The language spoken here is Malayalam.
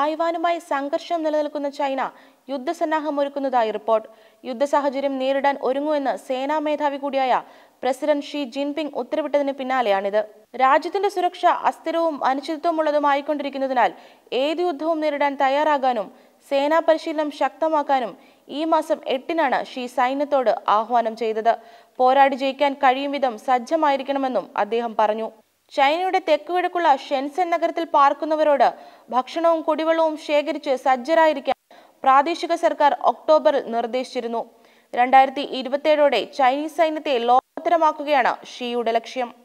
തായ്വാനുമായി സംഘർഷം നിലനിൽക്കുന്ന ചൈന യുദ്ധസന്നാഹമൊരുക്കുന്നതായി റിപ്പോർട്ട് യുദ്ധ സാഹചര്യം നേരിടാൻ ഒരുങ്ങുമെന്ന് സേനാ മേധാവി കൂടിയായ പ്രസിഡന്റ് ഷീ ജിൻപിങ് ഉത്തരവിട്ടതിന് പിന്നാലെയാണിത് രാജ്യത്തിന്റെ സുരക്ഷ അസ്ഥിരവും അനിശ്ചിതത്വമുള്ളതുമായിക്കൊണ്ടിരിക്കുന്നതിനാൽ ഏത് യുദ്ധവും നേരിടാൻ തയ്യാറാകാനും സേനാ പരിശീലനം ശക്തമാക്കാനും ഈ മാസം എട്ടിനാണ് ഷീ സൈന്യത്തോട് ആഹ്വാനം ചെയ്തത് പോരാടി ജയിക്കാൻ കഴിയും വിധം സജ്ജമായിരിക്കണമെന്നും അദ്ദേഹം പറഞ്ഞു ചൈനയുടെ തെക്കുകിഴക്കുള്ള ഷെൻസൻ നഗരത്തിൽ പാർക്കുന്നവരോട് ഭക്ഷണവും കുടിവെള്ളവും ശേഖരിച്ച് സജ്ജരായിരിക്കാൻ പ്രാദേശിക സർക്കാർ ഒക്ടോബറിൽ നിർദ്ദേശിച്ചിരുന്നു രണ്ടായിരത്തി ഇരുപത്തിയേഴോടെ ചൈനീസ് സൈന്യത്തെ ലോകോത്തരമാക്കുകയാണ് ഷീയുടെ ലക്ഷ്യം